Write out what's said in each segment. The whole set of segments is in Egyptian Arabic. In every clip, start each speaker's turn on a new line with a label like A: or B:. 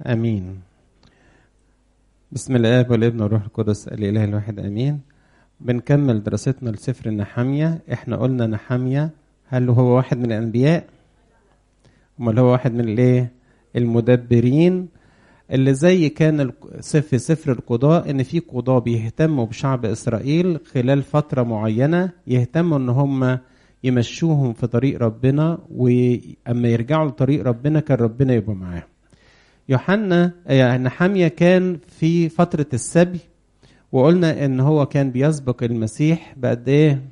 A: امين بسم الاب والابن والروح القدس الاله الواحد امين بنكمل دراستنا لسفر النحامية احنا قلنا نحامية هل هو واحد من الانبياء امال هو واحد من الايه المدبرين اللي زي كان في سفر القضاء ان في قضاة بيهتموا بشعب اسرائيل خلال فترة معينة يهتموا ان هم يمشوهم في طريق ربنا واما يرجعوا لطريق ربنا كان ربنا يبقى معاهم يوحنا يعني نحامية كان في فترة السبي وقلنا ان هو كان بيسبق المسيح بقد ايه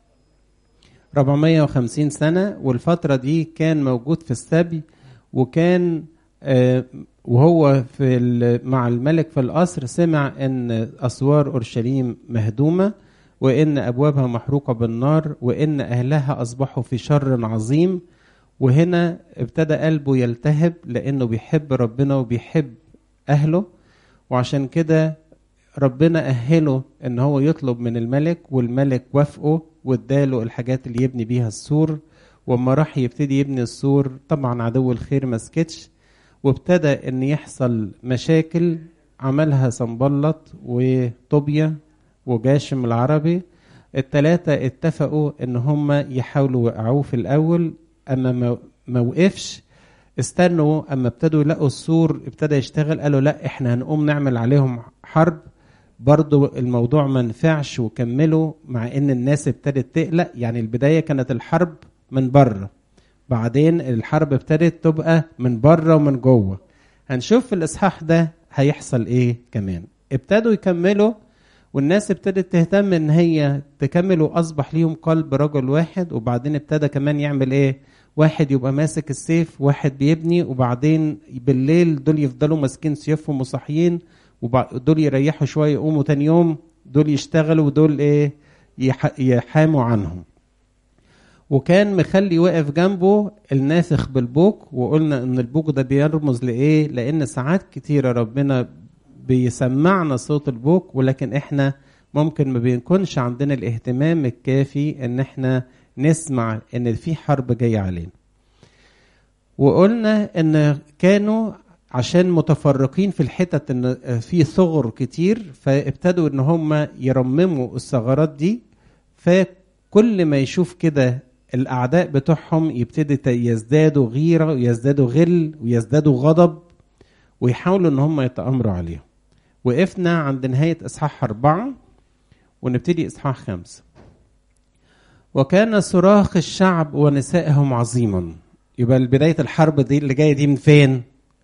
A: 450 سنة والفترة دي كان موجود في السبي وكان آه وهو في مع الملك في القصر سمع ان اسوار اورشليم مهدومه وان ابوابها محروقه بالنار وان اهلها اصبحوا في شر عظيم وهنا ابتدى قلبه يلتهب لانه بيحب ربنا وبيحب اهله وعشان كده ربنا اهله ان هو يطلب من الملك والملك وافقه واداله الحاجات اللي يبني بيها السور واما راح يبتدي يبني السور طبعا عدو الخير ما سكتش وابتدى ان يحصل مشاكل عملها سنبلط وطوبيا وجاشم العربي التلاتة اتفقوا ان هم يحاولوا يوقعوه في الاول اما ما وقفش استنوا اما ابتدوا يلاقوا السور ابتدى يشتغل قالوا لا احنا هنقوم نعمل عليهم حرب برضو الموضوع ما نفعش وكملوا مع ان الناس ابتدت تقلق يعني البداية كانت الحرب من بره بعدين الحرب ابتدت تبقى من بره ومن جوه هنشوف في الاصحاح ده هيحصل ايه كمان ابتدوا يكملوا والناس ابتدت تهتم ان هي تكمل واصبح ليهم قلب رجل واحد وبعدين ابتدى كمان يعمل ايه واحد يبقى ماسك السيف واحد بيبني وبعدين بالليل دول يفضلوا ماسكين سيوفهم وصاحيين ودول يريحوا شويه يقوموا تاني يوم دول يشتغلوا ودول ايه يحاموا عنهم وكان مخلي واقف جنبه الناسخ بالبوك وقلنا ان البوك ده بيرمز لايه لان ساعات كتيره ربنا بيسمعنا صوت البوك ولكن احنا ممكن ما بيكونش عندنا الاهتمام الكافي ان احنا نسمع ان في حرب جايه علينا وقلنا ان كانوا عشان متفرقين في الحتت ان في ثغر كتير فابتدوا ان هم يرمموا الثغرات دي فكل ما يشوف كده الاعداء بتوعهم يبتدي يزدادوا غيره ويزدادوا غل ويزدادوا غضب ويحاولوا ان هم يتامروا عليهم وقفنا عند نهايه اصحاح اربعه ونبتدي اصحاح خمسه وكان صراخ الشعب ونسائهم عظيما يبقى بدايه الحرب دي اللي جايه دي من فين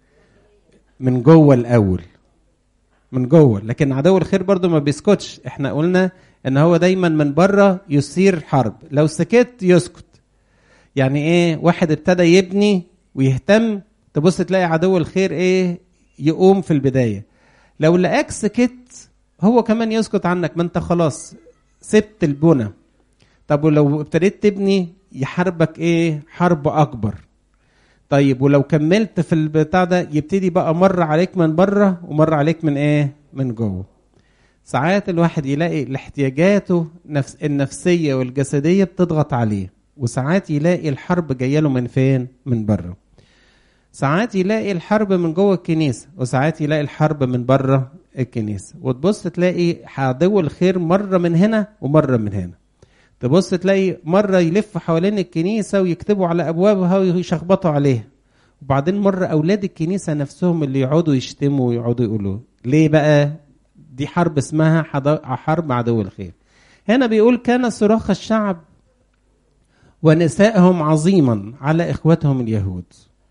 A: من جوه الاول من جوه لكن عدو الخير برضو ما بيسكتش احنا قلنا ان هو دايما من بره يثير حرب لو سكت يسكت يعني ايه واحد ابتدى يبني ويهتم تبص تلاقي عدو الخير ايه يقوم في البدايه لو لقاك سكت هو كمان يسكت عنك ما انت خلاص سبت البنى طب ولو ابتديت تبني يحاربك ايه حرب اكبر طيب ولو كملت في البتاع ده يبتدي بقى مر عليك من بره ومر عليك من ايه من جوه ساعات الواحد يلاقي احتياجاته نفس النفسيه والجسديه بتضغط عليه وساعات يلاقي الحرب جايه له من فين من بره ساعات يلاقي الحرب من جوه الكنيسه وساعات يلاقي الحرب من بره الكنيسه وتبص تلاقي عدو الخير مره من هنا ومره من هنا تبص تلاقي مره يلف حوالين الكنيسه ويكتبوا على ابوابها ويشخبطوا عليها وبعدين مره اولاد الكنيسه نفسهم اللي يقعدوا يشتموا ويقعدوا يقولوا ليه بقى دي حرب اسمها حرب عدو الخير هنا بيقول كان صراخ الشعب ونسائهم عظيما على اخوتهم اليهود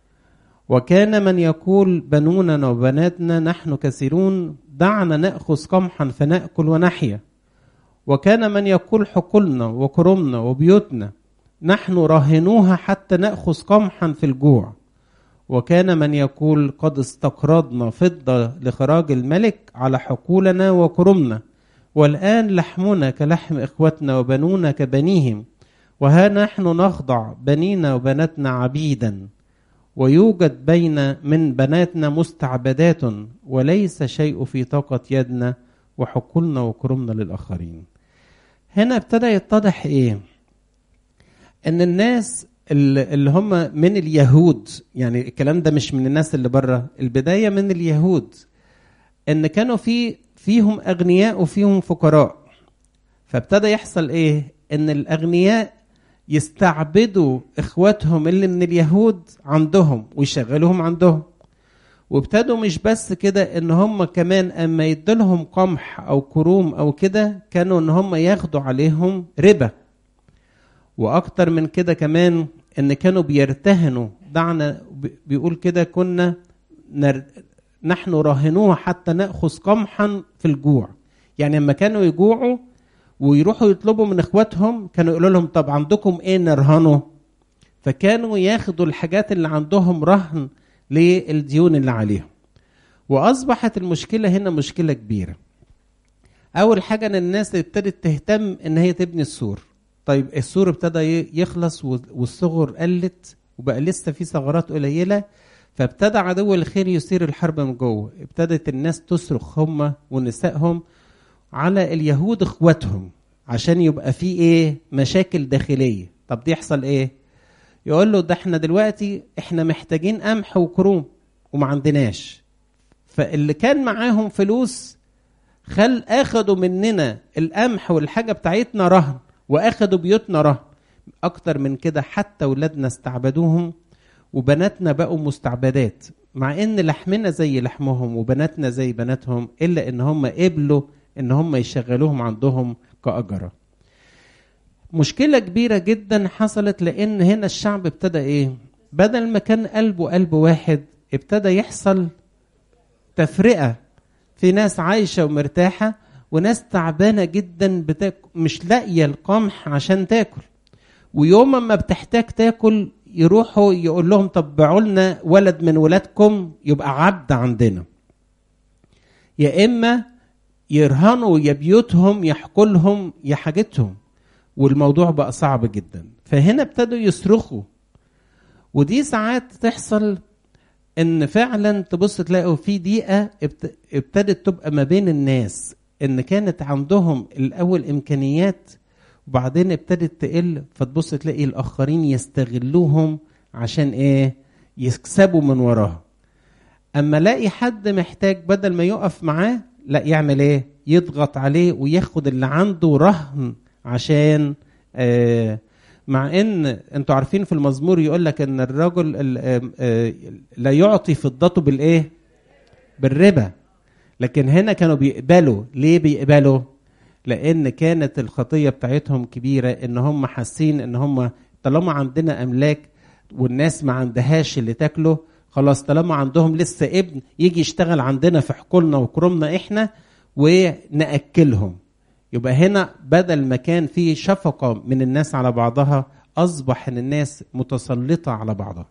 A: وكان من يقول بنوننا وبناتنا نحن كثيرون دعنا ناخذ قمحا فناكل ونحيا وكان من يقول حقولنا وكرمنا وبيوتنا نحن راهنوها حتى ناخذ قمحا في الجوع وكان من يقول قد استقرضنا فضة لخراج الملك على حقولنا وكرمنا والآن لحمنا كلحم إخوتنا وبنونا كبنيهم وها نحن نخضع بنينا وبناتنا عبيدا ويوجد بين من بناتنا مستعبدات وليس شيء في طاقة يدنا وحقولنا وكرمنا للآخرين هنا ابتدى يتضح ايه ان الناس اللي هم من اليهود يعني الكلام ده مش من الناس اللي بره البدايه من اليهود ان كانوا في فيهم اغنياء وفيهم فقراء فابتدى يحصل ايه ان الاغنياء يستعبدوا اخواتهم اللي من اليهود عندهم ويشغلوهم عندهم وابتدوا مش بس كده ان هم كمان اما يدولهم قمح او كروم او كده كانوا ان هم ياخدوا عليهم ربا واكتر من كده كمان ان كانوا بيرتهنوا دعنا بيقول كده كنا نر... نحن راهنوه حتى ناخذ قمحا في الجوع يعني لما كانوا يجوعوا ويروحوا يطلبوا من اخواتهم كانوا يقولوا لهم طب عندكم ايه نرهنه فكانوا ياخدوا الحاجات اللي عندهم رهن للديون اللي عليهم واصبحت المشكله هنا مشكله كبيره اول حاجه ان الناس ابتدت تهتم ان هي تبني السور طيب السور ابتدى يخلص والصغر قلت وبقى لسه في ثغرات قليله فابتدى عدو الخير يثير الحرب من جوه ابتدت الناس تصرخ هم ونسائهم على اليهود اخواتهم عشان يبقى في ايه مشاكل داخليه طب دي يحصل ايه يقول له ده احنا دلوقتي احنا محتاجين قمح وكروم وما عندناش فاللي كان معاهم فلوس خل اخدوا مننا القمح والحاجه بتاعتنا رهن واخدوا بيوتنا رهن اكتر من كده حتى ولادنا استعبدوهم وبناتنا بقوا مستعبدات مع ان لحمنا زي لحمهم وبناتنا زي بناتهم الا ان هم قبلوا ان هم يشغلوهم عندهم كأجرة مشكلة كبيرة جدا حصلت لان هنا الشعب ابتدى ايه بدل ما كان قلبه قلب واحد ابتدى يحصل تفرقة في ناس عايشة ومرتاحة وناس تعبانة جدا بتاكل مش لاقية القمح عشان تاكل ويوم ما بتحتاج تاكل يروحوا يقول لهم طب باعوا لنا ولد من ولادكم يبقى عبد عندنا يا اما يرهنوا يا بيوتهم يا حقولهم يا حاجتهم والموضوع بقى صعب جدا فهنا ابتدوا يصرخوا ودي ساعات تحصل ان فعلا تبص تلاقوا في دقيقه ابتدت تبقى ما بين الناس ان كانت عندهم الاول امكانيات وبعدين ابتدت تقل فتبص تلاقي الاخرين يستغلوهم عشان ايه يكسبوا من وراها اما الاقي حد محتاج بدل ما يقف معاه لا يعمل ايه يضغط عليه وياخد اللي عنده رهن عشان آه مع ان انتوا عارفين في المزمور يقول لك ان الرجل آه لا يعطي فضته بالايه بالربا لكن هنا كانوا بيقبلوا ليه بيقبلوا لان كانت الخطيه بتاعتهم كبيره ان هم حاسين ان هم طالما عندنا املاك والناس ما عندهاش اللي تاكله خلاص طالما عندهم لسه ابن يجي يشتغل عندنا في حقولنا وكرمنا احنا ونأكلهم يبقى هنا بدل ما كان في شفقة من الناس على بعضها أصبح إن الناس متسلطة على بعضها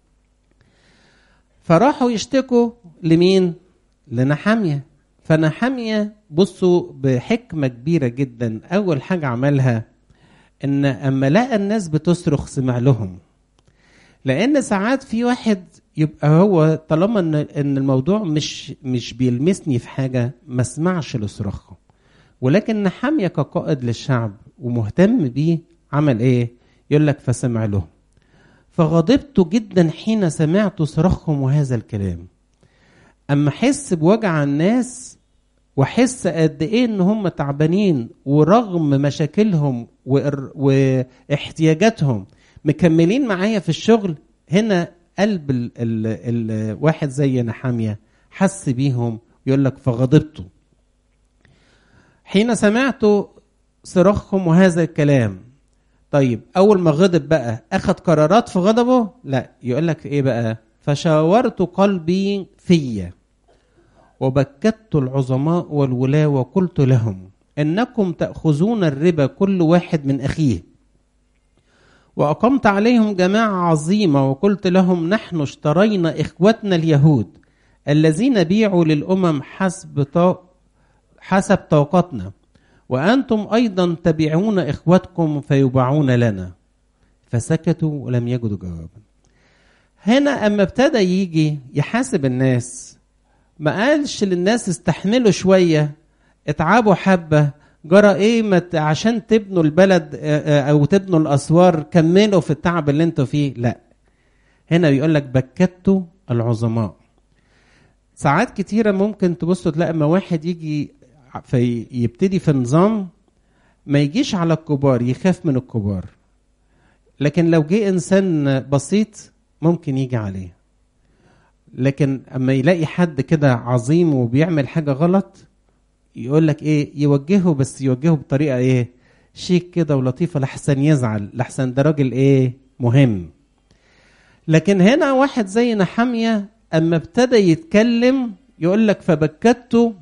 A: فراحوا يشتكوا لمين؟ لنحامية فنحامية بصوا بحكمة كبيرة جدا أول حاجة عملها إن أما لقى الناس بتصرخ سمع لهم لأن ساعات في واحد يبقى هو طالما ان ان الموضوع مش مش بيلمسني في حاجه ما اسمعش لصراخه ولكن نحاميه كقائد للشعب ومهتم بيه عمل ايه يقول لك فسمع له فغضبت جدا حين سمعت صراخهم وهذا الكلام اما احس بوجع الناس واحس قد ايه ان هم تعبانين ورغم مشاكلهم واحتياجاتهم مكملين معايا في الشغل هنا قلب ال ال الواحد زي نحامية حس بيهم يقول لك فغضبت حين سمعت صراخهم وهذا الكلام طيب اول ما غضب بقى اخذ قرارات في غضبه لا يقول لك ايه بقى فشاورت قلبي فيا وبكت العظماء والولاة وقلت لهم انكم تاخذون الربا كل واحد من اخيه وأقمت عليهم جماعة عظيمة وقلت لهم نحن اشترينا إخوتنا اليهود الذين بيعوا للأمم حسب طاق حسب طاقتنا وأنتم أيضا تبيعون إخوتكم فيباعون لنا فسكتوا ولم يجدوا جوابا هنا أما ابتدى يجي يحاسب الناس ما قالش للناس استحملوا شوية اتعبوا حبة جرى ايه ما ت- عشان تبنوا البلد آه، آه، او تبنوا الاسوار كملوا في التعب اللي انتوا فيه لا هنا بيقول لك بكتوا العظماء ساعات كتيرة ممكن تبصوا تلاقي اما واحد يجي فيبتدي في نظام ما يجيش على الكبار يخاف من الكبار لكن لو جه انسان بسيط ممكن يجي عليه لكن اما يلاقي حد كده عظيم وبيعمل حاجه غلط يقول لك ايه يوجهه بس يوجهه بطريقه ايه شيك كده ولطيفه لحسن يزعل لحسن ده راجل ايه مهم لكن هنا واحد زي نحاميه اما ابتدى يتكلم يقول لك فبكته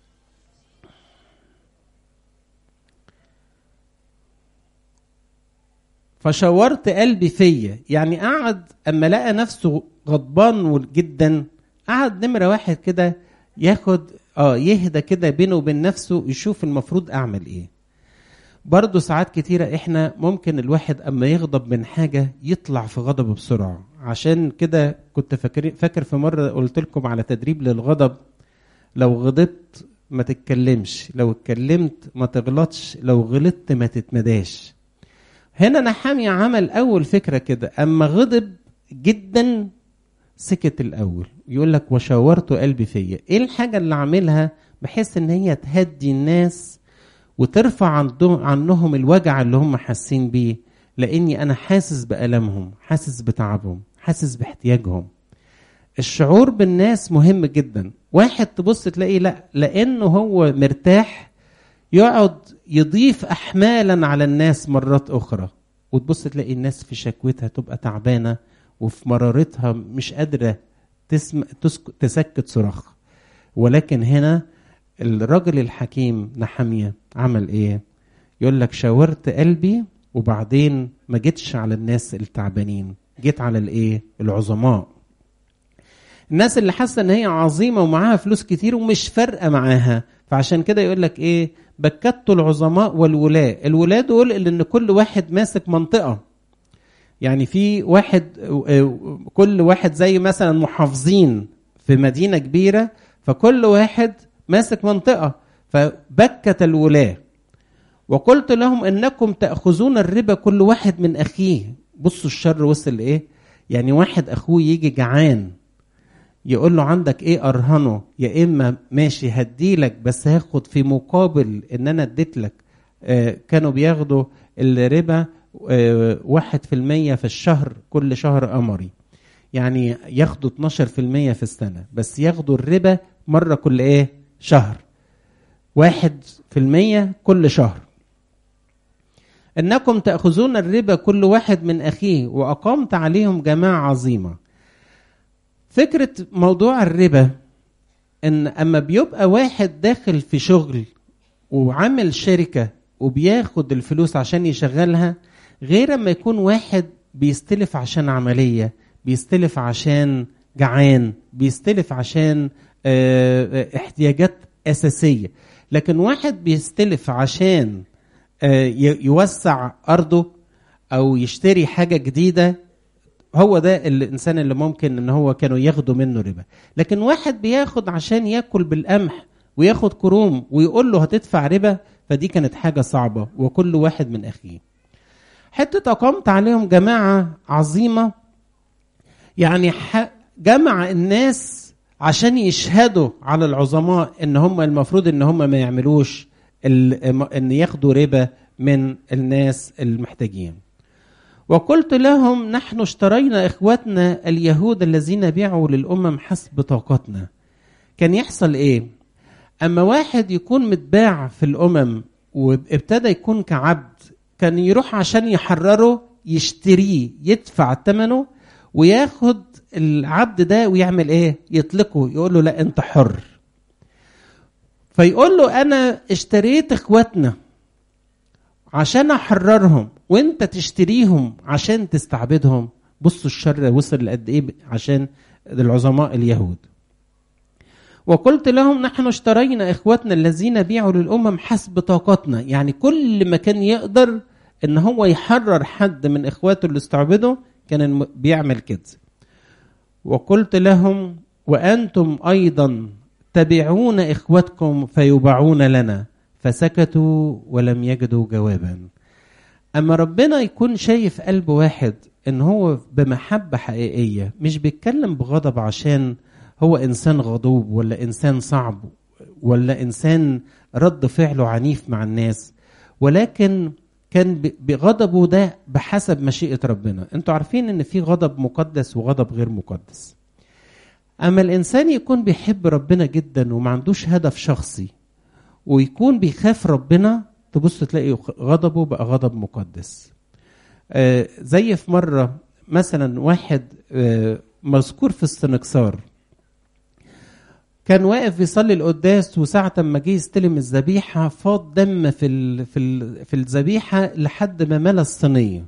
A: فشورت قلبي فيا يعني قعد اما لقى نفسه غضبان جدا قعد نمره واحد كده ياخد اه يهدى كده بينه وبين نفسه يشوف المفروض اعمل ايه برضه ساعات كتيرة احنا ممكن الواحد اما يغضب من حاجة يطلع في غضبه بسرعة عشان كده كنت فاكر فاكر في مرة قلت لكم على تدريب للغضب لو غضبت ما تتكلمش لو اتكلمت ما تغلطش لو غلطت ما تتمداش هنا نحامي عمل اول فكره كده اما غضب جدا سكت الاول يقول لك وشاورت قلبي فيا ايه الحاجه اللي عاملها بحيث ان هي تهدي الناس وترفع عنده عنهم الوجع اللي هم حاسين بيه لاني انا حاسس بالمهم حاسس بتعبهم حاسس باحتياجهم الشعور بالناس مهم جدا واحد تبص تلاقيه لا لانه هو مرتاح يقعد يضيف احمالا على الناس مرات اخرى وتبص تلاقي الناس في شكوتها تبقى تعبانه وفي مرارتها مش قادره تسم... تسك... تسكت صراخ ولكن هنا الرجل الحكيم نحمية عمل ايه يقول لك شاورت قلبي وبعدين ما جيتش على الناس التعبانين جيت على الايه العظماء الناس اللي حاسه ان هي عظيمه ومعاها فلوس كتير ومش فارقه معاها فعشان كده يقول لك ايه بكتوا العظماء والولاة الولاة دول اللي ان كل واحد ماسك منطقة يعني في واحد كل واحد زي مثلا محافظين في مدينة كبيرة فكل واحد ماسك منطقة فبكت الولاة وقلت لهم انكم تأخذون الربا كل واحد من اخيه بصوا الشر وصل لايه يعني واحد اخوه يجي جعان يقول له عندك ايه ارهنه يا اما ماشي هديلك بس هاخد في مقابل ان انا اديت لك آه كانوا بياخدوا الربا آه واحد في المية في الشهر كل شهر قمري يعني ياخدوا 12% في السنة بس ياخدوا الربا مرة كل ايه شهر واحد في المية كل شهر انكم تأخذون الربا كل واحد من اخيه واقامت عليهم جماعة عظيمة فكرة موضوع الربا ان اما بيبقى واحد داخل في شغل وعامل شركة وبياخد الفلوس عشان يشغلها غير اما يكون واحد بيستلف عشان عملية بيستلف عشان جعان بيستلف عشان اه احتياجات أساسية لكن واحد بيستلف عشان اه يوسع أرضه أو يشتري حاجة جديدة هو ده الانسان اللي ممكن ان هو كانوا ياخدوا منه ربا لكن واحد بياخد عشان ياكل بالقمح وياخد كروم ويقول له هتدفع ربا فدي كانت حاجه صعبه وكل واحد من اخيه حته اقامت عليهم جماعه عظيمه يعني جمع الناس عشان يشهدوا على العظماء ان هم المفروض ان هم ما يعملوش ان ياخدوا ربا من الناس المحتاجين وقلت لهم نحن اشترينا اخواتنا اليهود الذين بيعوا للامم حسب طاقتنا كان يحصل ايه اما واحد يكون متباع في الامم وابتدى يكون كعبد كان يروح عشان يحرره يشتريه يدفع ثمنه وياخد العبد ده ويعمل ايه يطلقه يقول له لا انت حر فيقول له انا اشتريت اخواتنا عشان احررهم وانت تشتريهم عشان تستعبدهم بصوا الشر وصل لقد ايه عشان العظماء اليهود وقلت لهم نحن اشترينا اخواتنا الذين بيعوا للامم حسب طاقتنا يعني كل ما كان يقدر ان هو يحرر حد من اخواته اللي استعبدوا كان بيعمل كده وقلت لهم وانتم ايضا تبعون اخوتكم فيباعون لنا فسكتوا ولم يجدوا جوابا اما ربنا يكون شايف قلب واحد ان هو بمحبه حقيقيه مش بيتكلم بغضب عشان هو انسان غضوب ولا انسان صعب ولا انسان رد فعله عنيف مع الناس ولكن كان بغضبه ده بحسب مشيئه ربنا انتوا عارفين ان في غضب مقدس وغضب غير مقدس اما الانسان يكون بيحب ربنا جدا وما عندوش هدف شخصي ويكون بيخاف ربنا تبص تلاقي غضبه بقى غضب مقدس آه زي في مره مثلا واحد آه مذكور في السنكسار كان واقف بيصلي القداس وساعة ما جه يستلم الذبيحة فاض دم في ال في ال في الذبيحة لحد ما ملا الصينية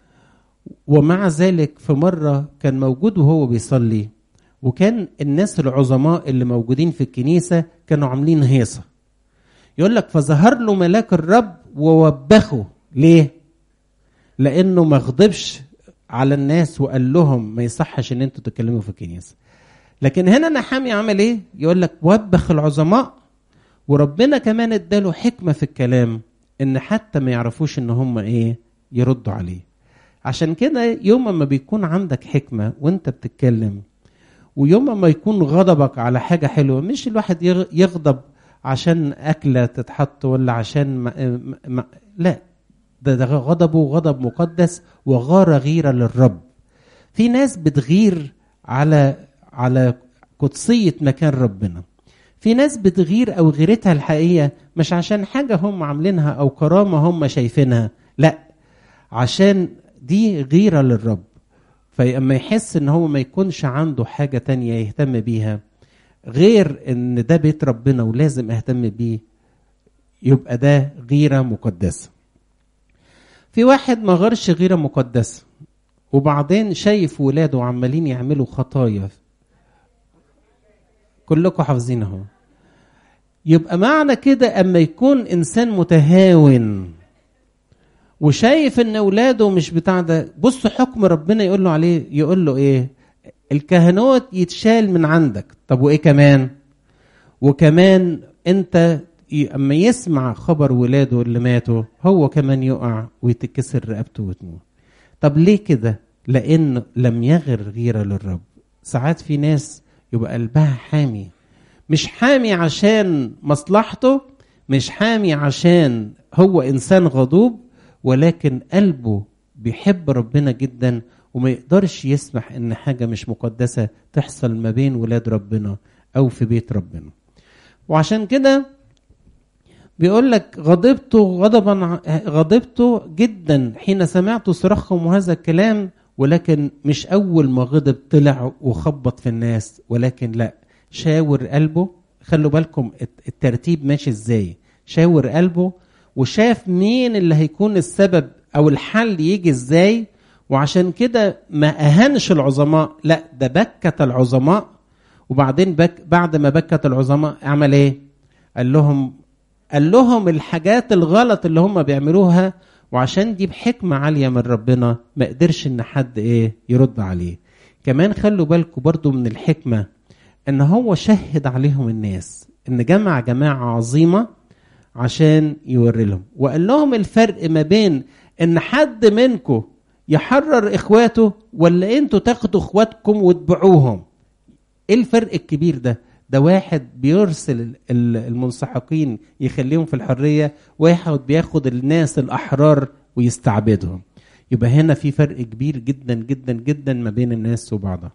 A: ومع ذلك في مرة كان موجود وهو بيصلي وكان الناس العظماء اللي موجودين في الكنيسة كانوا عاملين هيصة يقول لك فظهر له ملاك الرب ووبخه ليه؟ لأنه ما غضبش على الناس وقال لهم ما يصحش ان انتوا تتكلموا في الكنيسه لكن هنا نحامي عمل ايه يقول لك وبخ العظماء وربنا كمان اداله حكمه في الكلام ان حتى ما يعرفوش ان هم ايه يردوا عليه عشان كده يوم ما بيكون عندك حكمه وانت بتتكلم ويوم ما يكون غضبك على حاجه حلوه مش الواحد يغضب عشان اكله تتحط ولا عشان ما ما لا ده, ده غضبه غضب مقدس وغار غيره للرب في ناس بتغير على على قدسية مكان ربنا في ناس بتغير أو غيرتها الحقيقية مش عشان حاجة هم عاملينها أو كرامة هم شايفينها لا عشان دي غيرة للرب فلما يحس ان هو ما يكونش عنده حاجة تانية يهتم بيها غير ان ده بيت ربنا ولازم اهتم بيه يبقى ده غيرة مقدسة في واحد ما غيرش غيرة مقدسة وبعدين شايف ولاده عمالين يعملوا خطايا كلكم حافظين اهو يبقى معنى كده اما يكون انسان متهاون وشايف ان اولاده مش بتاع ده بص حكم ربنا يقول له عليه يقول له ايه الكهنوت يتشال من عندك طب وايه كمان وكمان انت اما يسمع خبر ولاده اللي ماتوا هو كمان يقع ويتكسر رقبته وتموت طب ليه كده لان لم يغر غيره للرب ساعات في ناس يبقى قلبها حامي مش حامي عشان مصلحته مش حامي عشان هو انسان غضوب ولكن قلبه بيحب ربنا جدا وما يقدرش يسمح ان حاجه مش مقدسه تحصل ما بين ولاد ربنا او في بيت ربنا وعشان كده بيقول لك غضبت غضبا غضبت جدا حين سمعت صراخهم وهذا الكلام ولكن مش اول ما غضب طلع وخبط في الناس ولكن لا شاور قلبه خلوا بالكم الترتيب ماشي ازاي شاور قلبه وشاف مين اللي هيكون السبب او الحل يجي ازاي وعشان كده ما اهانش العظماء لا ده بكت العظماء وبعدين بك بعد ما بكت العظماء عمل ايه قال لهم قال لهم الحاجات الغلط اللي هم بيعملوها وعشان دي بحكمة عالية من ربنا ما قدرش ان حد ايه يرد عليه كمان خلوا بالكم برضو من الحكمة ان هو شهد عليهم الناس ان جمع جماعة عظيمة عشان يوري لهم وقال لهم الفرق ما بين ان حد منكم يحرر اخواته ولا انتوا تاخدوا اخواتكم وتبيعوهم ايه الفرق الكبير ده ده واحد بيرسل المنسحقين يخليهم في الحرية واحد بياخد الناس الأحرار ويستعبدهم يبقى هنا في فرق كبير جدا جدا جدا ما بين الناس وبعضها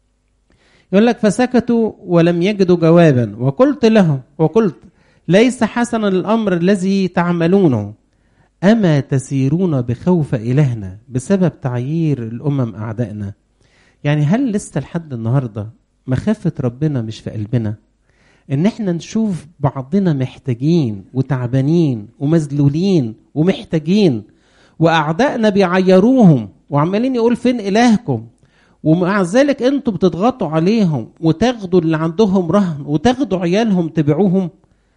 A: يقول لك فسكتوا ولم يجدوا جوابا وقلت لهم وقلت ليس حسنا الأمر الذي تعملونه أما تسيرون بخوف إلهنا بسبب تعيير الأمم أعدائنا يعني هل لسه لحد النهارده مخافة ربنا مش في قلبنا ان احنا نشوف بعضنا محتاجين وتعبانين ومذلولين ومحتاجين واعدائنا بيعيروهم وعمالين يقول فين الهكم ومع ذلك انتوا بتضغطوا عليهم وتاخدوا اللي عندهم رهن وتاخدوا عيالهم تبيعوهم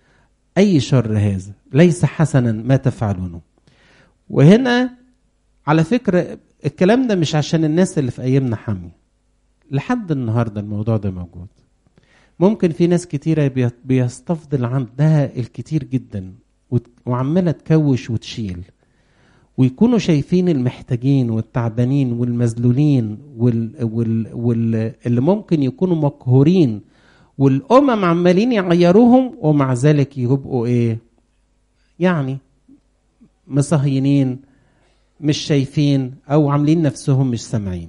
A: اي شر هذا ليس حسنا ما تفعلونه وهنا على فكره الكلام ده مش عشان الناس اللي في ايامنا حامي لحد النهارده الموضوع ده موجود ممكن في ناس كتيرة بيستفضل عندها الكتير جدا وعمالة تكوش وتشيل ويكونوا شايفين المحتاجين والتعبانين والمذلولين وال... وال... وال... اللي ممكن يكونوا مقهورين والامم عمالين يعيروهم ومع ذلك يبقوا ايه يعني مصهينين مش شايفين او عاملين نفسهم مش سامعين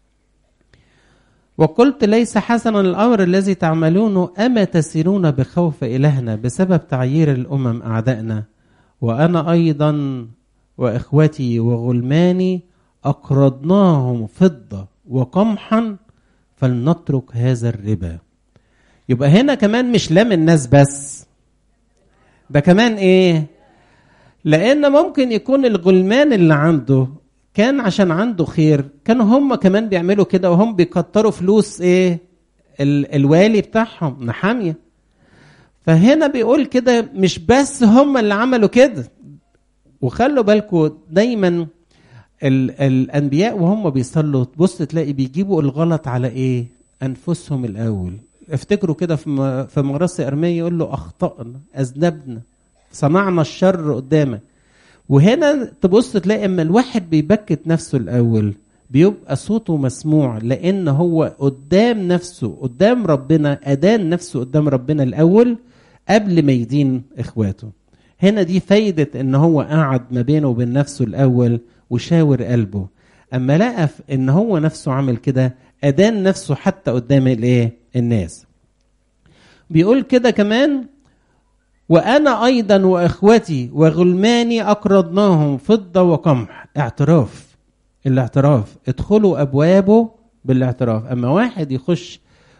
A: وقلت ليس حسنا الامر الذي تعملونه اما تسيرون بخوف الهنا بسبب تعيير الامم اعدائنا وانا ايضا واخوتي وغلماني اقرضناهم فضه وقمحا فلنترك هذا الربا يبقى هنا كمان مش لام الناس بس ده كمان ايه لان ممكن يكون الغلمان اللي عنده كان عشان عنده خير كانوا هم كمان بيعملوا كده وهم بيكتروا فلوس ايه ال الوالي بتاعهم نحاميه فهنا بيقول كده مش بس هم اللي عملوا كده وخلوا بالكم دايما ال الانبياء وهم بيصلوا تبص تلاقي بيجيبوا الغلط على ايه انفسهم الاول افتكروا كده في في مراسي ارميه يقول له اخطانا اذنبنا صنعنا الشر قدامك وهنا تبص تلاقي اما الواحد بيبكت نفسه الاول بيبقى صوته مسموع لان هو قدام نفسه قدام ربنا ادان نفسه قدام ربنا الاول قبل ما يدين اخواته هنا دي فايدة ان هو قعد ما بينه وبين نفسه الاول وشاور قلبه اما لقى ان هو نفسه عمل كده ادان نفسه حتى قدام الايه الناس بيقول كده كمان وانا ايضا واخوتي وغلماني اقرضناهم فضه وقمح اعتراف الاعتراف ادخلوا ابوابه بالاعتراف اما واحد يخش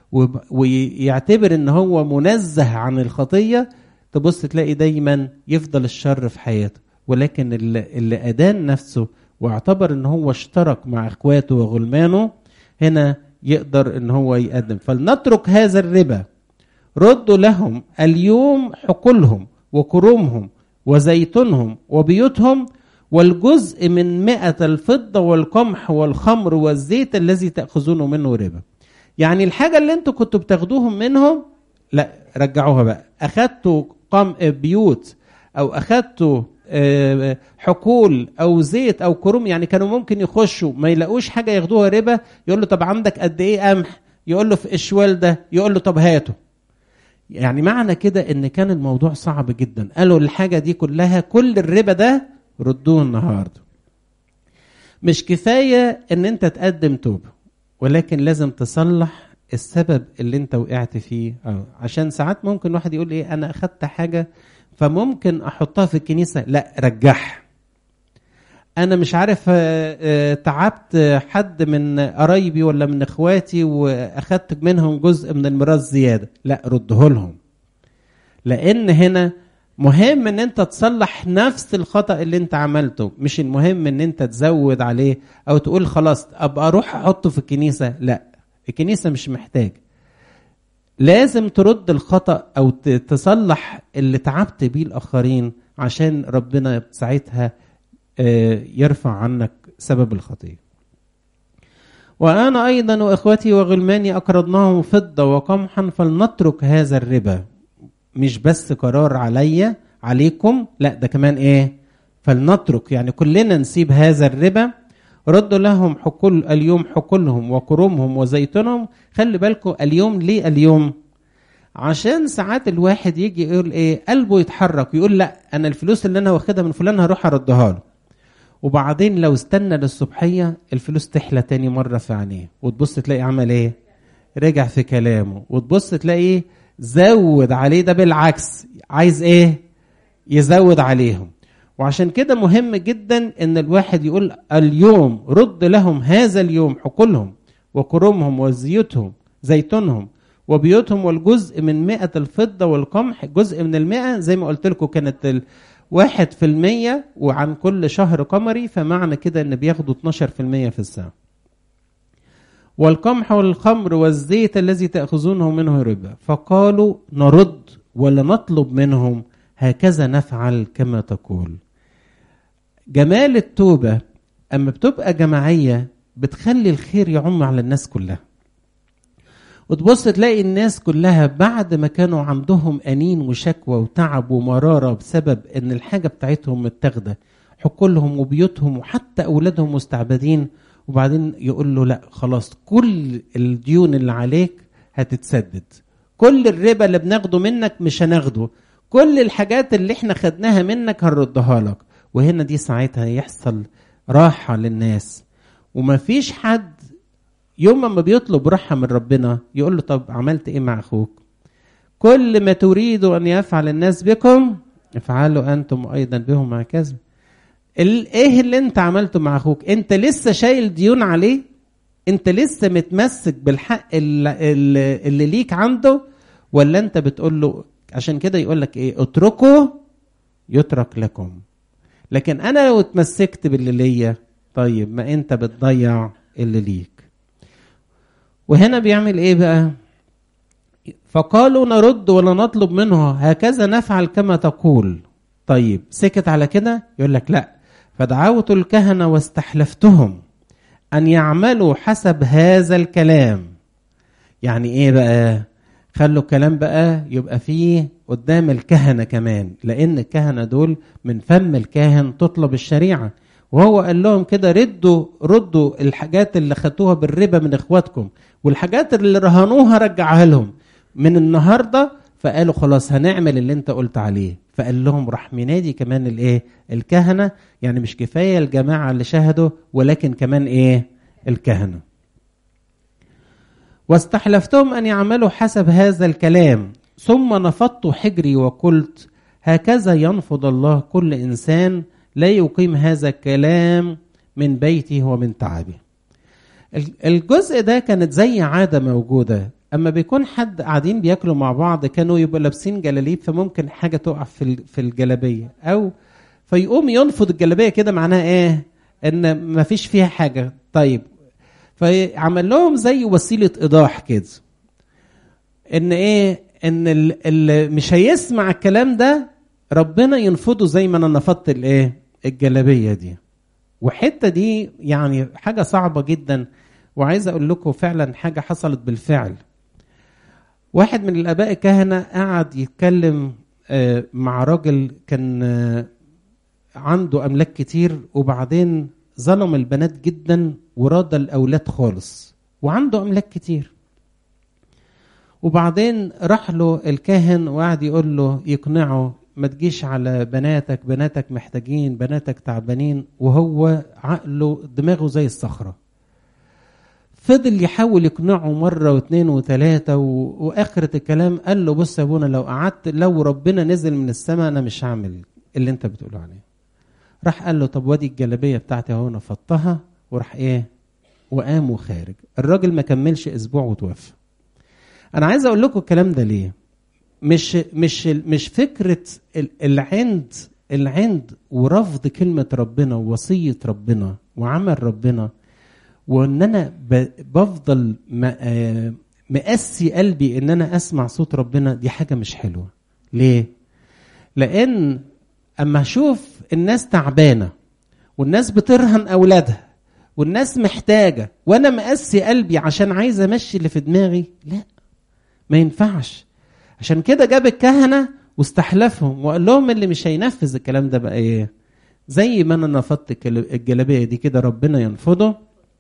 A: ويعتبر ان هو منزه عن الخطيه تبص تلاقي دايما يفضل الشر في حياته ولكن اللي, اللي ادان نفسه واعتبر ان هو اشترك مع اخواته وغلمانه هنا يقدر ان هو يقدم فلنترك هذا الربا ردوا لهم اليوم حقولهم وكرومهم وزيتونهم وبيوتهم والجزء من مئة الفضة والقمح والخمر والزيت الذي تأخذونه منه ربا يعني الحاجة اللي انتوا كنتوا بتاخدوهم منهم لا رجعوها بقى أخدتوا قم بيوت أو أخدتوا حقول او زيت او كروم يعني كانوا ممكن يخشوا ما يلاقوش حاجه ياخدوها ربا يقول له طب عندك قد ايه قمح يقول له في الشوال ده يقول له طب هاته يعني معنى كده ان كان الموضوع صعب جدا قالوا الحاجه دي كلها كل الربا ده ردوه النهارده مش كفايه ان انت تقدم توبه ولكن لازم تصلح السبب اللي انت وقعت فيه أو عشان ساعات ممكن واحد يقول ايه انا اخدت حاجه فممكن احطها في الكنيسه لا رجعها انا مش عارف تعبت حد من قرايبي ولا من اخواتي واخدت منهم جزء من الميراث زياده لا رده لهم لان هنا مهم ان انت تصلح نفس الخطا اللي انت عملته مش المهم ان انت تزود عليه او تقول خلاص ابقى اروح احطه في الكنيسه لا الكنيسه مش محتاج لازم ترد الخطا او تصلح اللي تعبت بيه الاخرين عشان ربنا ساعتها يرفع عنك سبب الخطيه وانا ايضا واخوتي وغلماني اقرضناهم فضه وقمحا فلنترك هذا الربا مش بس قرار عليا عليكم لا ده كمان ايه فلنترك يعني كلنا نسيب هذا الربا ردوا لهم حقول اليوم حقولهم وكرومهم وزيتونهم خلي بالكم اليوم ليه اليوم عشان ساعات الواحد يجي يقول ايه قلبه يتحرك يقول لا انا الفلوس اللي انا واخدها من فلان هروح اردها له وبعدين لو استنى للصبحيه الفلوس تحلى تاني مره في عينيه وتبص تلاقي عمل ايه رجع في كلامه وتبص تلاقي زود عليه ده بالعكس عايز ايه يزود عليهم وعشان كده مهم جدا ان الواحد يقول اليوم رد لهم هذا اليوم حقولهم وكرومهم وزيوتهم زيتونهم وبيوتهم والجزء من مئة الفضة والقمح جزء من المئة زي ما قلت لكم كانت واحد في المية وعن كل شهر قمري فمعنى كده ان بياخدوا 12 في المية في السنة والقمح والخمر والزيت الذي تأخذونه منه ربا فقالوا نرد ولا نطلب منهم هكذا نفعل كما تقول جمال التوبة أما بتبقى جماعية بتخلي الخير يعم على الناس كلها وتبص تلاقي الناس كلها بعد ما كانوا عندهم أنين وشكوى وتعب ومرارة بسبب إن الحاجة بتاعتهم متاخدة حقولهم وبيوتهم وحتى أولادهم مستعبدين وبعدين يقول له لا خلاص كل الديون اللي عليك هتتسدد كل الربا اللي بناخده منك مش هناخده كل الحاجات اللي احنا خدناها منك هنردها لك وهنا دي ساعتها يحصل راحة للناس ومفيش حد يوم ما بيطلب راحة من ربنا يقول له طب عملت ايه مع اخوك كل ما تريدوا ان يفعل الناس بكم افعلوا انتم ايضا بهم هكذا ايه اللي انت عملته مع اخوك انت لسه شايل ديون عليه انت لسه متمسك بالحق اللي, اللي ليك عنده ولا انت بتقول له عشان كده يقول لك ايه اتركوا يترك لكم لكن انا لو اتمسكت باللي ليا طيب ما انت بتضيع اللي ليك وهنا بيعمل ايه بقى فقالوا نرد ولا نطلب منه هكذا نفعل كما تقول طيب سكت على كده يقول لك لا فدعوت الكهنة واستحلفتهم أن يعملوا حسب هذا الكلام يعني إيه بقى خلوا الكلام بقى يبقى فيه قدام الكهنة كمان لأن الكهنة دول من فم الكاهن تطلب الشريعة وهو قال لهم كده ردوا ردوا الحاجات اللي خدتوها بالربا من اخواتكم والحاجات اللي رهنوها رجعها لهم من النهارده فقالوا خلاص هنعمل اللي انت قلت عليه فقال لهم راح منادي كمان الايه الكهنه يعني مش كفايه الجماعه اللي شهدوا ولكن كمان ايه الكهنه واستحلفتهم ان يعملوا حسب هذا الكلام ثم نفضت حجري وقلت هكذا ينفض الله كل انسان لا يقيم هذا الكلام من بيته ومن تعبه الجزء ده كانت زي عاده موجوده اما بيكون حد قاعدين بياكلوا مع بعض كانوا يبقوا لابسين جلاليب فممكن حاجه تقع في في الجلابيه او فيقوم ينفض الجلابيه كده معناها ايه ان ما فيش فيها حاجه طيب فعمل لهم زي وسيله ايضاح كده ان ايه ان اللي مش هيسمع الكلام ده ربنا ينفضه زي ما انا نفضت الايه الجلابيه دي وحته دي يعني حاجه صعبه جدا وعايز اقول لكم فعلا حاجه حصلت بالفعل واحد من الاباء الكهنه قعد يتكلم مع راجل كان عنده املاك كتير وبعدين ظلم البنات جدا وراد الاولاد خالص وعنده املاك كتير وبعدين راح له الكاهن وقعد يقول له يقنعه ما تجيش على بناتك بناتك محتاجين بناتك تعبانين وهو عقله دماغه زي الصخره فضل يحاول يقنعه مرة واثنين وثلاثة و... وآخرة الكلام قال له بص يا ابونا لو قعدت لو ربنا نزل من السماء أنا مش هعمل اللي أنت بتقوله عليه. راح قال له طب وادي الجلابية بتاعتي أهو نفضتها وراح إيه؟ وقام وخارج. الراجل ما كملش أسبوع وتوفى. أنا عايز أقول لكم الكلام ده ليه؟ مش مش مش فكرة العند العند ورفض كلمة ربنا ووصية ربنا وعمل ربنا وان انا بفضل مقسي قلبي ان انا اسمع صوت ربنا دي حاجه مش حلوه ليه لان اما اشوف الناس تعبانه والناس بترهن اولادها والناس محتاجه وانا مقسي قلبي عشان عايز امشي اللي في دماغي لا ما ينفعش عشان كده جاب الكهنه واستحلفهم وقال لهم اللي مش هينفذ الكلام ده بقى ايه زي ما انا نفضت الجلابيه دي كده ربنا ينفضه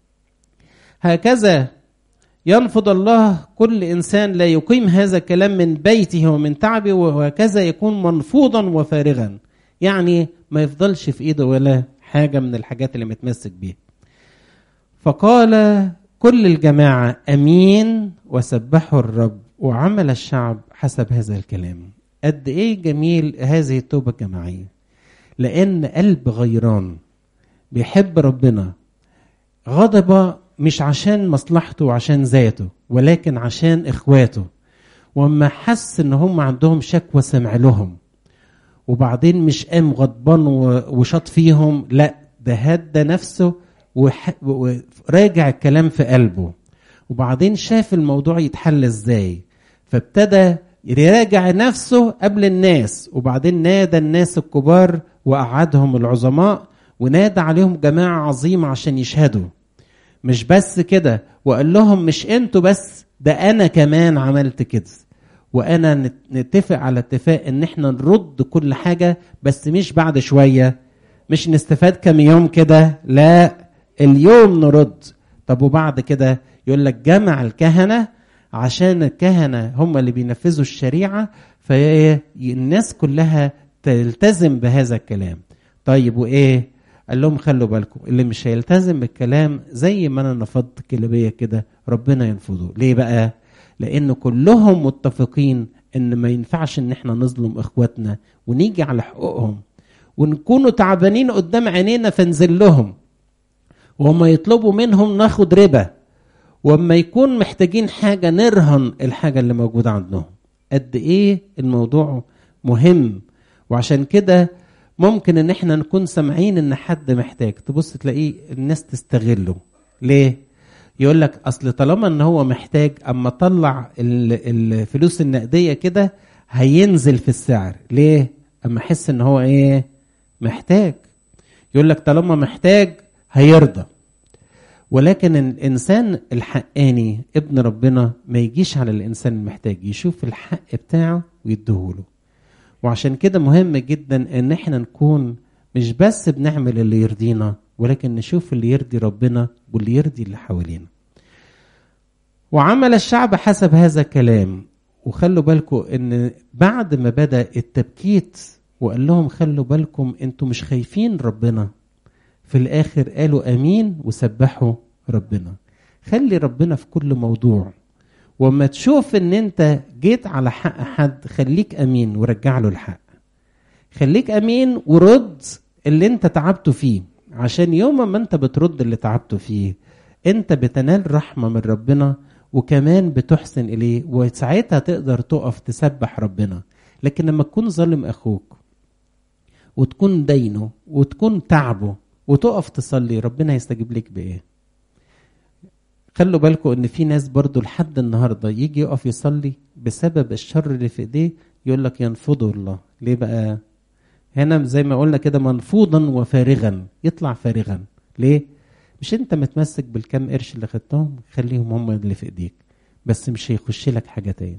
A: هكذا ينفض الله كل انسان لا يقيم هذا الكلام من بيته ومن تعبه وهكذا يكون منفوضا وفارغا يعني ما يفضلش في ايده ولا حاجه من الحاجات اللي متمسك بيها فقال كل الجماعه امين وسبحوا الرب وعمل الشعب حسب هذا الكلام قد ايه جميل هذه التوبه الجماعيه لان قلب غيران بيحب ربنا غضب مش عشان مصلحته وعشان ذاته ولكن عشان اخواته وما حس ان هم عندهم شكوى سمع لهم وبعدين مش قام غضبان وشاط فيهم لا ده هدى نفسه وراجع الكلام في قلبه وبعدين شاف الموضوع يتحل ازاي فابتدى يراجع نفسه قبل الناس وبعدين نادى الناس الكبار وقعدهم العظماء ونادى عليهم جماعة عظيمة عشان يشهدوا مش بس كده وقال لهم مش انتوا بس ده انا كمان عملت كده وانا نت- نتفق على اتفاق ان احنا نرد كل حاجه بس مش بعد شويه مش نستفاد كام يوم كده لا اليوم نرد طب وبعد كده يقول لك جمع الكهنه عشان الكهنه هم اللي بينفذوا الشريعه فالناس كلها تلتزم بهذا الكلام طيب وايه قال لهم خلوا بالكم اللي مش هيلتزم بالكلام زي ما انا نفضت كلابيه كده ربنا ينفضه ليه بقى لان كلهم متفقين ان ما ينفعش ان احنا نظلم اخواتنا ونيجي على حقوقهم ونكونوا تعبانين قدام عينينا فنزل لهم وهم يطلبوا منهم ناخد ربا واما يكون محتاجين حاجه نرهن الحاجه اللي موجوده عندهم قد ايه الموضوع مهم وعشان كده ممكن ان احنا نكون سامعين ان حد محتاج تبص تلاقيه الناس تستغله ليه يقول لك اصل طالما ان هو محتاج اما طلع ال- الفلوس النقديه كده هينزل في السعر ليه اما احس ان هو ايه محتاج يقول لك طالما محتاج هيرضى ولكن الانسان الحقاني ابن ربنا ما يجيش على الانسان المحتاج يشوف الحق بتاعه ويديهوله وعشان كده مهم جدا ان احنا نكون مش بس بنعمل اللي يرضينا ولكن نشوف اللي يرضي ربنا واللي يرضي اللي حوالينا وعمل الشعب حسب هذا الكلام وخلوا بالكم ان بعد ما بدا التبكيت وقال لهم خلوا بالكم انتوا مش خايفين ربنا في الاخر قالوا امين وسبحوا ربنا خلي ربنا في كل موضوع وما تشوف ان انت جيت على حق حد خليك امين ورجع له الحق خليك امين ورد اللي انت تعبته فيه عشان يوم ما انت بترد اللي تعبته فيه انت بتنال رحمة من ربنا وكمان بتحسن اليه وساعتها تقدر تقف تسبح ربنا لكن لما تكون ظالم اخوك وتكون دينه وتكون تعبه وتقف تصلي ربنا يستجيب لك بايه خلوا بالكم ان في ناس برضو لحد النهارده يجي يقف يصلي بسبب الشر اللي في ايديه يقول لك ينفضه الله ليه بقى هنا زي ما قلنا كده منفوضا وفارغا يطلع فارغا ليه مش انت متمسك بالكام قرش اللي خدتهم خليهم هم اللي في ايديك بس مش هيخش لك حاجه تاني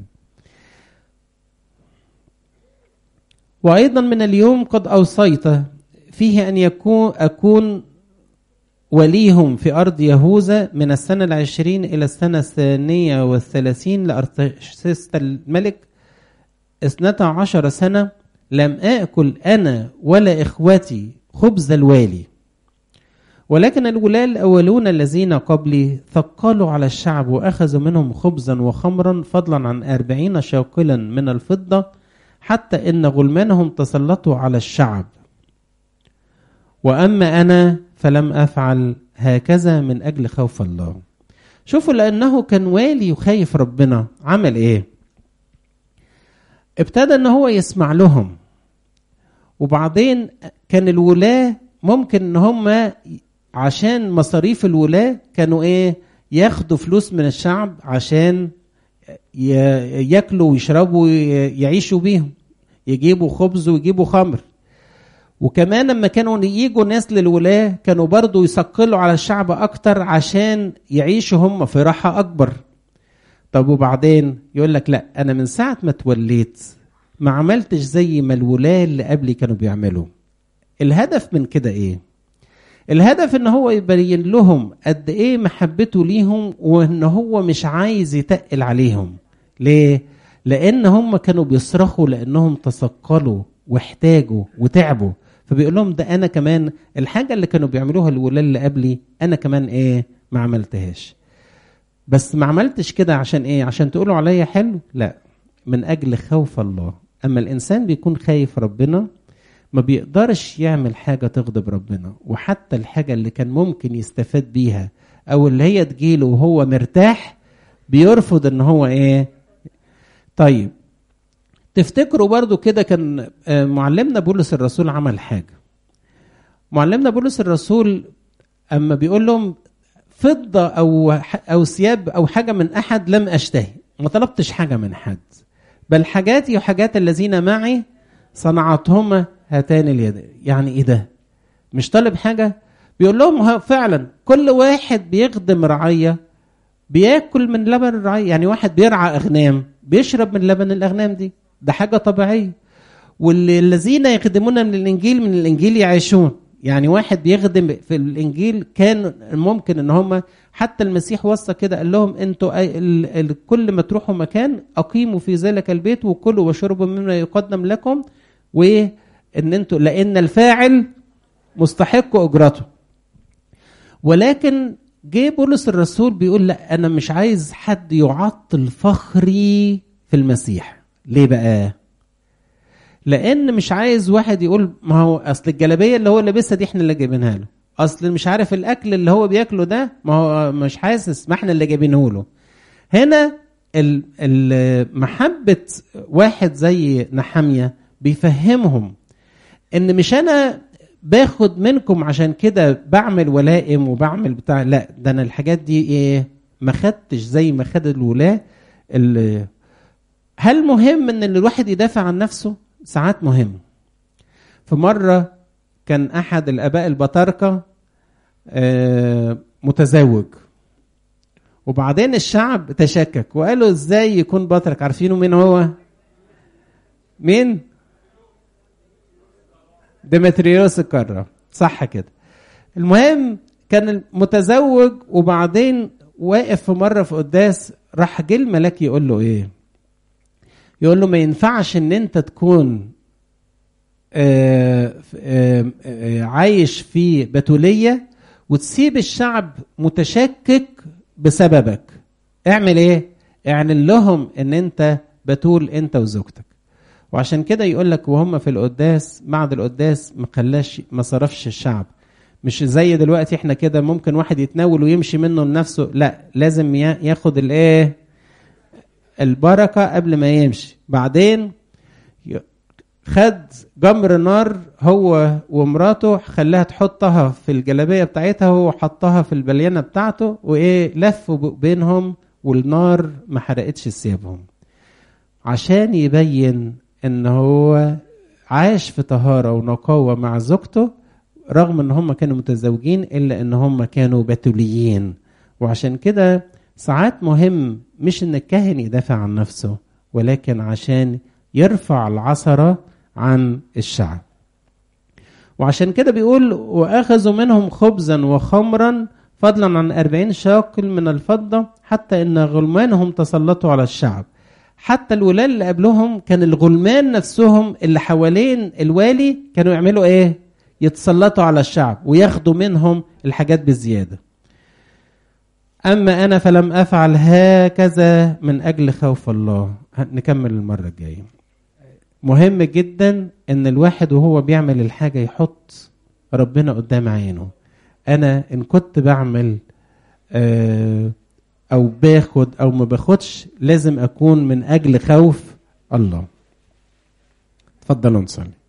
A: وايضا من اليوم قد اوصيت فيه ان يكون اكون وليهم في أرض يهوذا من السنة العشرين إلى السنة الثانية والثلاثين لأرتشست الملك اثنتا عشر سنة لم آكل أنا ولا إخوتي خبز الوالي ولكن الولاة الأولون الذين قبلي ثقلوا على الشعب وأخذوا منهم خبزا وخمرا فضلا عن أربعين شاقلا من الفضة حتى إن غلمانهم تسلطوا على الشعب واما انا فلم افعل هكذا من اجل خوف الله شوفوا لانه كان والي وخايف ربنا عمل ايه ابتدى ان هو يسمع لهم وبعدين كان الولاة ممكن ان هم عشان مصاريف الولاة كانوا ايه ياخدوا فلوس من الشعب عشان ي- ياكلوا ويشربوا ويعيشوا بيهم يجيبوا خبز ويجيبوا خمر وكمان لما كانوا يجوا ناس للولاة كانوا برضو يثقلوا على الشعب أكتر عشان يعيشوا هم في راحة أكبر طب وبعدين يقول لك لا أنا من ساعة ما اتوليت ما عملتش زي ما الولاة اللي قبلي كانوا بيعملوا الهدف من كده إيه؟ الهدف ان هو يبين لهم قد ايه محبته ليهم وان هو مش عايز يتقل عليهم ليه لان هم كانوا بيصرخوا لانهم تثقلوا واحتاجوا وتعبوا فبيقول لهم ده انا كمان الحاجه اللي كانوا بيعملوها الولاة اللي قبلي انا كمان ايه ما عملتهاش بس ما عملتش كده عشان ايه عشان تقولوا عليا حلو لا من اجل خوف الله اما الانسان بيكون خايف ربنا ما بيقدرش يعمل حاجة تغضب ربنا وحتى الحاجة اللي كان ممكن يستفاد بيها أو اللي هي تجيله وهو مرتاح بيرفض إن هو إيه طيب تفتكروا برضو كده كان آه، معلمنا بولس الرسول عمل حاجة معلمنا بولس الرسول أما بيقول لهم فضة أو ح- أو ثياب أو حاجة من أحد لم أشتهي ما طلبتش حاجة من حد بل حاجاتي وحاجات الذين معي صنعتهما هاتان اليدين يعني ايه ده مش طالب حاجه بيقول لهم ها فعلا كل واحد بيخدم رعيه بياكل من لبن الرعيه يعني واحد بيرعى اغنام بيشرب من لبن الاغنام دي ده حاجه طبيعيه والذين يخدمون من الانجيل من الانجيل يعيشون يعني واحد بيخدم في الانجيل كان ممكن ان هم حتى المسيح وصى كده قال لهم انتوا كل ما تروحوا مكان اقيموا في ذلك البيت وكلوا واشربوا مما يقدم لكم وان انتوا لان الفاعل مستحق اجرته ولكن جه بولس الرسول بيقول لا انا مش عايز حد يعطل فخري في المسيح ليه بقى لان مش عايز واحد يقول ما هو اصل الجلابيه اللي هو لابسها دي احنا اللي جايبينها له اصل مش عارف الاكل اللي هو بياكله ده ما هو مش حاسس ما احنا اللي جايبينه له هنا محبه واحد زي نحاميه بيفهمهم ان مش انا باخد منكم عشان كده بعمل ولائم وبعمل بتاع لا ده انا الحاجات دي ايه ما خدتش زي ما خد الولاه هل مهم ان الواحد يدافع عن نفسه ساعات مهم في مرة كان أحد الآباء البطاركة متزوج وبعدين الشعب تشكك وقالوا ازاي يكون بطرك عارفينه مين هو مين ديمتريوس الكرة صح كده المهم كان متزوج وبعدين واقف في مرة في قداس راح جه الملاك يقول له ايه يقول له ما ينفعش ان انت تكون آآ آآ آآ عايش في بتولية وتسيب الشعب متشكك بسببك اعمل ايه اعلن لهم ان انت بتول انت وزوجتك وعشان كده يقول لك وهم في القداس بعد القداس ما خلاش ما صرفش الشعب مش زي دلوقتي احنا كده ممكن واحد يتناول ويمشي منه لنفسه لا لازم ياخد الايه البركه قبل ما يمشي بعدين خد جمر نار هو ومراته خلاها تحطها في الجلابيه بتاعتها وهو حطها في البليانه بتاعته وايه لف بينهم والنار ما حرقتش ثيابهم عشان يبين ان هو عاش في طهاره ونقاوه مع زوجته رغم ان هم كانوا متزوجين الا ان هم كانوا بتوليين وعشان كده ساعات مهم مش ان الكاهن يدافع عن نفسه ولكن عشان يرفع العثره عن الشعب وعشان كده بيقول واخذوا منهم خبزا وخمرا فضلا عن أربعين شاقل من الفضة حتى إن غلمانهم تسلطوا على الشعب حتى الولاة اللي قبلهم كان الغلمان نفسهم اللي حوالين الوالي كانوا يعملوا ايه يتسلطوا على الشعب وياخدوا منهم الحاجات بزيادة أما أنا فلم أفعل هكذا من أجل خوف الله نكمل المرة الجاية مهم جدا ان الواحد وهو بيعمل الحاجة يحط ربنا قدام عينه انا ان كنت بعمل او باخد او ما باخدش لازم اكون من اجل خوف الله تفضلوا نصلي